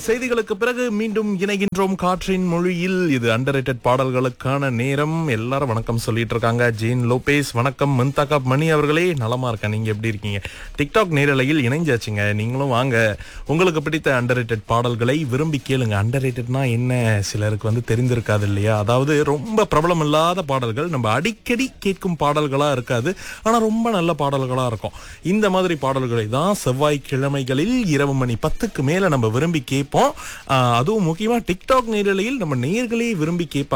செய்திகளுக்கு பிறகு மீண்டும் இணைகின்றோம் காற்றின் மொழியில் இது அண்டர் பாடல்களுக்கான நேரம் எல்லாரும் வணக்கம் சொல்லிட்டு இருக்காங்க ஜெயின் லோபேஸ் வணக்கம் முன்தாகா மணி அவர்களே நலமா இருக்கேன் நீங்க எப்படி இருக்கீங்க டிக்டாக் நேரலையில் இணைஞ்சாச்சுங்க நீங்களும் வாங்க உங்களுக்கு பிடித்த அண்டர் பாடல்களை விரும்பி கேளுங்க அண்டர் என்ன சிலருக்கு வந்து தெரிந்திருக்காது இல்லையா அதாவது ரொம்ப பிரபலம் இல்லாத பாடல்கள் நம்ம அடிக்கடி கேட்கும் பாடல்களா இருக்காது ஆனா ரொம்ப நல்ல பாடல்களா இருக்கும் இந்த மாதிரி பாடல்களை தான் செவ்வாய்க்கிழமைகளில் இரவு மணி பத்துக்கு மேல நம்ம விரும்பி கேட்போம் ஆஹ் அதுவும் முக்கியமா டிக்டாக் நேரலையில் நம்ம நேர்களே விரும்பி கேட்பாங்க